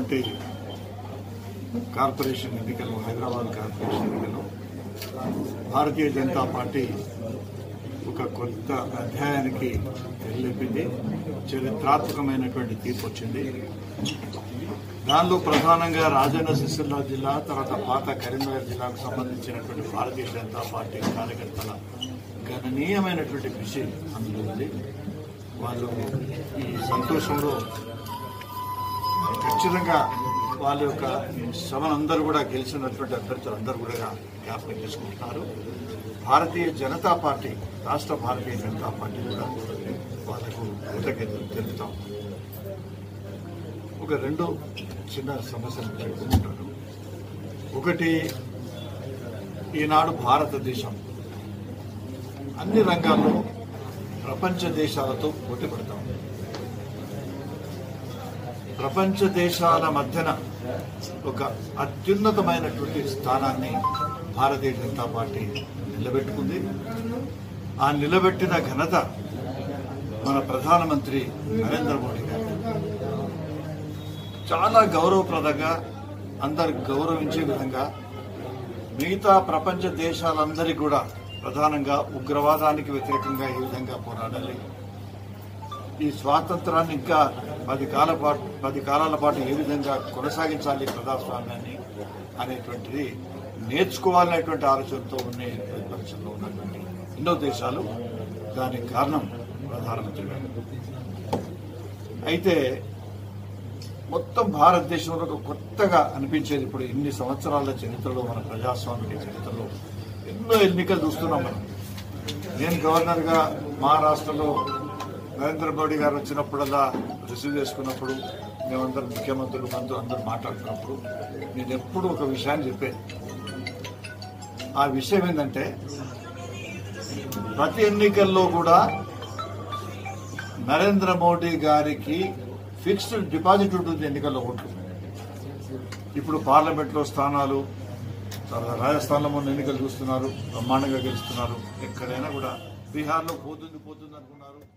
జరుగుతున్నటువంటి కార్పొరేషన్ ఎన్నికలు హైదరాబాద్ కార్పొరేషన్ ఎన్నికలు భారతీయ జనతా పార్టీ ఒక కొత్త అధ్యాయానికి తెరలేపింది చరిత్రాత్మకమైనటువంటి తీర్పు వచ్చింది దానిలో ప్రధానంగా రాజన్న సిరిసిల్ల జిల్లా తర్వాత పాత కరీంనగర్ జిల్లాకు సంబంధించినటువంటి భారతీయ జనతా పార్టీ కార్యకర్తల గణనీయమైనటువంటి కృషి అందులో ఉంది వాళ్ళు ఈ సంతోషంలో ఖచ్చితంగా వాళ్ళ యొక్క శ్రమనందరూ కూడా గెలిచినటువంటి అభ్యర్థులు అందరూ కూడా జ్ఞాపకం చేసుకుంటున్నారు భారతీయ జనతా పార్టీ రాష్ట్ర భారతీయ జనతా పార్టీ కూడా వాళ్ళకు కృతజ్ఞతలు తెలుపుతాం ఒక రెండు చిన్న సమస్యలు చెప్పుకుంటాను ఒకటి ఈనాడు భారతదేశం అన్ని రంగాల్లో ప్రపంచ దేశాలతో పోటీ పడతాం ప్రపంచ దేశాల మధ్యన ఒక అత్యున్నతమైనటువంటి స్థానాన్ని భారతీయ జనతా పార్టీ నిలబెట్టుకుంది ఆ నిలబెట్టిన ఘనత మన ప్రధానమంత్రి నరేంద్ర మోడీ గారు చాలా గౌరవప్రదంగా అందరు గౌరవించే విధంగా మిగతా ప్రపంచ దేశాలందరికీ కూడా ప్రధానంగా ఉగ్రవాదానికి వ్యతిరేకంగా ఏ విధంగా పోరాడాలి ఈ స్వాతంత్రాన్ని ఇంకా పది కాల పాటు పది కాలాల పాటు ఏ విధంగా కొనసాగించాలి ప్రజాస్వామ్యాన్ని అనేటువంటిది నేర్చుకోవాలనేటువంటి ఆలోచనతో ఉన్న ప్రతిపక్షంలో ఉన్నటువంటి ఎన్నో దేశాలు దానికి కారణం ప్రధానమంత్రి గారు అయితే మొత్తం భారతదేశంలో ఒక కొత్తగా అనిపించేది ఇప్పుడు ఇన్ని సంవత్సరాల చరిత్రలో మన ప్రజాస్వామిక చరిత్రలో ఎన్నో ఎన్నికలు చూస్తున్నాం మనం నేను గవర్నర్గా మా రాష్ట్రంలో నరేంద్ర మోడీ గారు వచ్చినప్పుడల్లా రిసీవ్ చేసుకున్నప్పుడు మేమందరం ముఖ్యమంత్రులు మంత్రులు అందరూ మాట్లాడుతున్నప్పుడు నేను ఎప్పుడు ఒక విషయాన్ని చెప్పాను ఆ విషయం ఏంటంటే ప్రతి ఎన్నికల్లో కూడా నరేంద్ర మోడీ గారికి ఫిక్స్డ్ డిపాజిట్ ఉంటుంది ఎన్నికల్లో ఓట్లు ఇప్పుడు పార్లమెంట్లో స్థానాలు తర్వాత రాజస్థాన్లో మొన్న ఎన్నికలు చూస్తున్నారు బ్రహ్మాండంగా గెలుస్తున్నారు ఎక్కడైనా కూడా బీహార్లో పోతుంది పోతుంది అనుకున్నారు